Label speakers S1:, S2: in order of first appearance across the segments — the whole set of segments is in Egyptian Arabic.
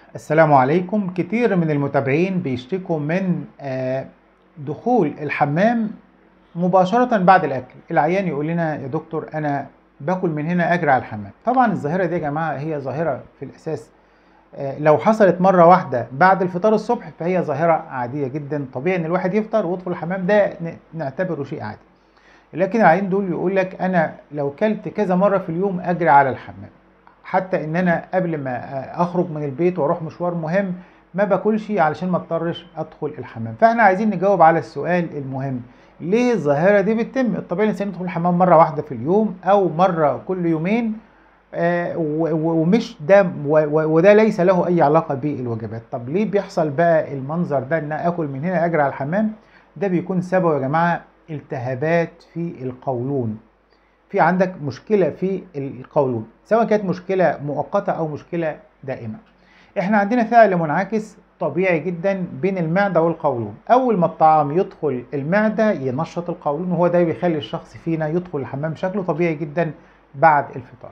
S1: السلام عليكم كتير من المتابعين بيشتكوا من آه، دخول الحمام مباشرة بعد الأكل العيان يقول لنا يا دكتور أنا باكل من هنا أجري على الحمام طبعا الظاهرة دي يا جماعة هي ظاهرة في الأساس آه، لو حصلت مرة واحدة بعد الفطار الصبح فهي ظاهرة عادية جدا طبيعي إن الواحد يفطر ويدخل الحمام ده ن- نعتبره شيء عادي لكن العيان دول يقول لك أنا لو كلت كذا مرة في اليوم أجري على الحمام حتى ان انا قبل ما اخرج من البيت واروح مشوار مهم ما باكلش علشان ما اضطرش ادخل الحمام فاحنا عايزين نجاوب على السؤال المهم ليه الظاهره دي بتتم الطبيعي الانسان يدخل الحمام مره واحده في اليوم او مره كل يومين آه، و- و- ومش ده و- و- وده ليس له اي علاقه بالوجبات طب ليه بيحصل بقى المنظر ده ان اكل من هنا اجري على الحمام ده بيكون سببه يا جماعه التهابات في القولون في عندك مشكله في القولون سواء كانت مشكله مؤقته او مشكله دائمه احنا عندنا فعل منعكس طبيعي جدا بين المعده والقولون اول ما الطعام يدخل المعده ينشط القولون وهو ده بيخلي الشخص فينا يدخل الحمام بشكل طبيعي جدا بعد الفطار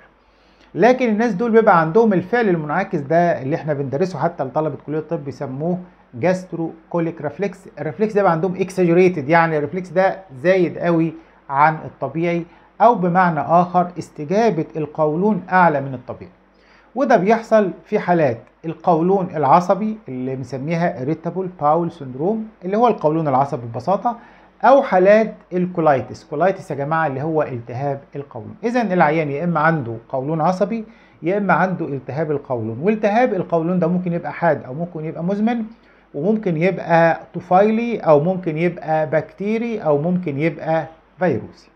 S1: لكن الناس دول بيبقى عندهم الفعل المنعكس ده اللي احنا بندرسه حتى لطلبه كليه الطب بيسموه جاسترو كوليك ريفلكس الريفلكس ده بقى عندهم اكساجريتد يعني الريفلكس ده زايد قوي عن الطبيعي او بمعنى اخر استجابه القولون اعلى من الطبيعي وده بيحصل في حالات القولون العصبي اللي بنسميها irritable باول سندروم اللي هو القولون العصبي ببساطه او حالات الكولايتس كولايتس يا جماعه اللي هو التهاب القولون اذا العيان يا اما عنده قولون عصبي يا اما عنده التهاب القولون والتهاب القولون ده ممكن يبقى حاد او ممكن يبقى مزمن وممكن يبقى طفيلي او ممكن يبقى بكتيري او ممكن يبقى فيروسي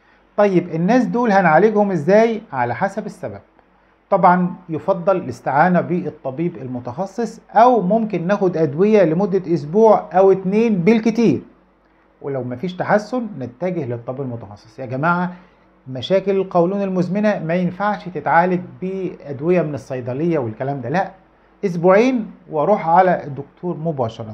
S1: طيب الناس دول هنعالجهم ازاي على حسب السبب طبعا يفضل الاستعانة بالطبيب المتخصص او ممكن ناخد ادوية لمدة اسبوع او اتنين بالكتير ولو مفيش تحسن نتجه للطبيب المتخصص يا جماعة مشاكل القولون المزمنة ما ينفعش تتعالج بأدوية من الصيدلية والكلام ده لا اسبوعين واروح على الدكتور مباشرة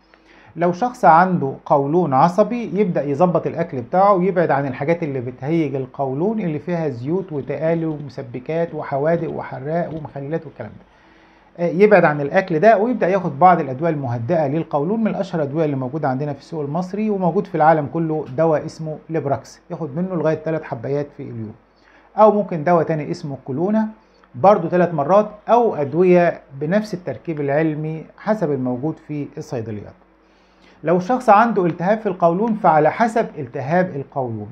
S1: لو شخص عنده قولون عصبي يبدأ يظبط الأكل بتاعه ويبعد عن الحاجات اللي بتهيج القولون اللي فيها زيوت وتقالي ومسبكات وحوادق وحراق ومخللات والكلام ده آه، يبعد عن الأكل ده ويبدأ ياخد بعض الأدوية المهدئة للقولون من أشهر الأدوية اللي موجودة عندنا في السوق المصري وموجود في العالم كله دواء اسمه ليبراكس ياخد منه لغاية 3 حبايات في اليوم أو ممكن دواء تاني اسمه كولونا برضه ثلاث مرات أو أدوية بنفس التركيب العلمي حسب الموجود في الصيدليات لو الشخص عنده التهاب في القولون فعلى حسب التهاب القولون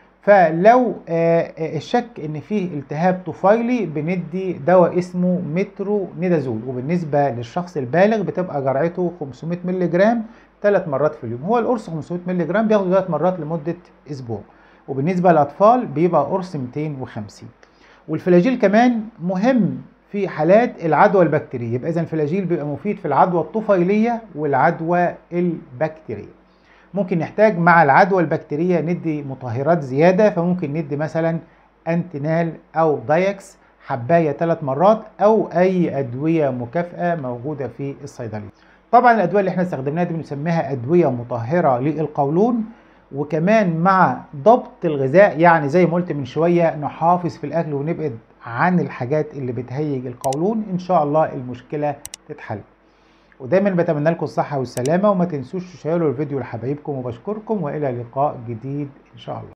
S1: فلو آه، آه، الشك ان فيه التهاب طفيلي بندي دواء اسمه مترو نيدازول وبالنسبه للشخص البالغ بتبقى جرعته 500 مللي جرام ثلاث مرات في اليوم هو القرص 500 مللي جرام بياخده ثلاث مرات لمده اسبوع وبالنسبه للاطفال بيبقى قرص 250 والفلاجيل كمان مهم في حالات العدوى البكتيريه يبقى اذا الفلاجيل بيبقى مفيد في العدوى الطفيليه والعدوى البكتيريه ممكن نحتاج مع العدوى البكتيريه ندي مطهرات زياده فممكن ندي مثلا انتينال او دايكس حبايه ثلاث مرات او اي ادويه مكافاه موجوده في الصيدليه طبعا الادويه اللي احنا استخدمناها دي بنسميها ادويه مطهره للقولون وكمان مع ضبط الغذاء يعني زي ما قلت من شويه نحافظ في الاكل ونبعد عن الحاجات اللي بتهيج القولون ان شاء الله المشكله تتحل ودايما بتمنى لكم الصحه والسلامه وما تنسوش تشيروا الفيديو لحبايبكم وبشكركم والى لقاء جديد ان شاء الله